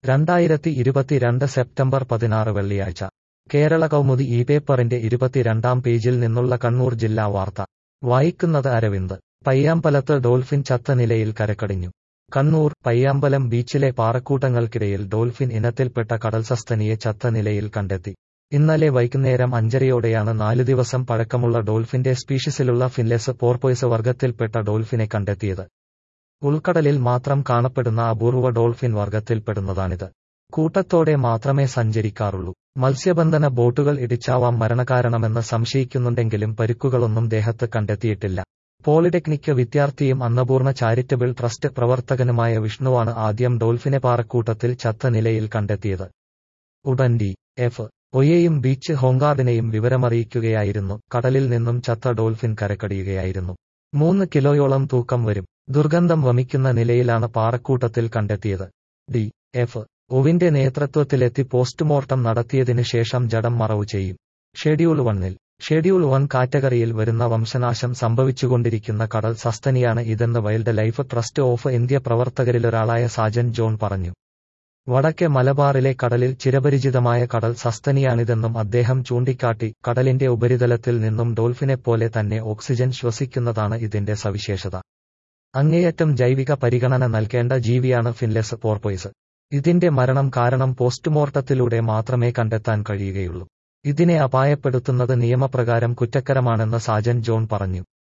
രണ്ടായിരത്തി ഇരുപത്തിരണ്ട് സെപ്റ്റംബർ പതിനാറ് വെള്ളിയാഴ്ച കേരള കൗമുദി ഈ പേപ്പറിന്റെ ഇരുപത്തിരണ്ടാം പേജിൽ നിന്നുള്ള കണ്ണൂർ ജില്ലാ വാർത്ത വായിക്കുന്നത് അരവിന്ദ് പയ്യാമ്പലത്ത് ഡോൾഫിൻ ചത്ത നിലയിൽ കരക്കടിഞ്ഞു കണ്ണൂർ പയ്യാമ്പലം ബീച്ചിലെ പാറക്കൂട്ടങ്ങൾക്കിടയിൽ ഡോൾഫിൻ ഇനത്തിൽപ്പെട്ട കടൽസസ്തനിയെ ചത്ത നിലയിൽ കണ്ടെത്തി ഇന്നലെ വൈകുന്നേരം അഞ്ചരയോടെയാണ് നാലു ദിവസം പഴക്കമുള്ള ഡോൾഫിന്റെ സ്പീഷീസിലുള്ള ഫിൻലെസ് പോർപോയ്സ് വർഗത്തിൽപ്പെട്ട ഡോൾഫിനെ കണ്ടെത്തിയത് ഉൾക്കടലിൽ മാത്രം കാണപ്പെടുന്ന അപൂർവ ഡോൾഫിൻ വർഗത്തിൽപ്പെടുന്നതാണിത് കൂട്ടത്തോടെ മാത്രമേ സഞ്ചരിക്കാറുള്ളൂ മത്സ്യബന്ധന ബോട്ടുകൾ ഇടിച്ചാവാം മരണകാരണമെന്ന് സംശയിക്കുന്നുണ്ടെങ്കിലും പരിക്കുകളൊന്നും ദേഹത്ത് കണ്ടെത്തിയിട്ടില്ല പോളിടെക്നിക് വിദ്യാർത്ഥിയും അന്നപൂർണ ചാരിറ്റബിൾ ട്രസ്റ്റ് പ്രവർത്തകനുമായ വിഷ്ണുവാണ് ആദ്യം ഡോൾഫിനെ പാറക്കൂട്ടത്തിൽ ചത്ത നിലയിൽ കണ്ടെത്തിയത് ഉടൻ ഡി എഫ് ഒയെയും ബീച്ച് ഹോംഗാർഡിനെയും വിവരമറിയിക്കുകയായിരുന്നു കടലിൽ നിന്നും ചത്ത ഡോൾഫിൻ കരക്കടിയുകയായിരുന്നു മൂന്ന് കിലോയോളം തൂക്കം വരും ദുർഗന്ധം വമിക്കുന്ന നിലയിലാണ് പാറക്കൂട്ടത്തിൽ കണ്ടെത്തിയത് ഡി എഫ് ഒവിന്റെ നേതൃത്വത്തിലെത്തി പോസ്റ്റ്മോർട്ടം നടത്തിയതിനു ശേഷം ജഡം മറവു ചെയ്യും ഷെഡ്യൂൾ വണ്ണിൽ ഷെഡ്യൂൾ വൺ കാറ്റഗറിയിൽ വരുന്ന വംശനാശം സംഭവിച്ചുകൊണ്ടിരിക്കുന്ന കടൽ സസ്തനിയാണ് ഇതെന്ന് wild life trust of India പ്രവർത്തകരിലൊരാളായ സാജൻ ജോൺ പറഞ്ഞു വടക്കെ മലബാറിലെ കടലിൽ ചിരപരിചിതമായ കടൽ സസ്തനിയാണിതെന്നും അദ്ദേഹം ചൂണ്ടിക്കാട്ടി കടലിന്റെ ഉപരിതലത്തിൽ നിന്നും ഡോൾഫിനെപ്പോലെ തന്നെ ഓക്സിജൻ ശ്വസിക്കുന്നതാണ് ഇതിന്റെ സവിശേഷത അങ്ങേയറ്റം ജൈവിക പരിഗണന നൽകേണ്ട ജീവിയാണ് ഫിൻലെസ് പോർപോയ്സ് ഇതിന്റെ മരണം കാരണം പോസ്റ്റ്മോർട്ടത്തിലൂടെ മാത്രമേ കണ്ടെത്താൻ കഴിയുകയുള്ളൂ ഇതിനെ അപായപ്പെടുത്തുന്നത് നിയമപ്രകാരം കുറ്റക്കരമാണെന്ന് സാജൻ ജോൺ പറഞ്ഞു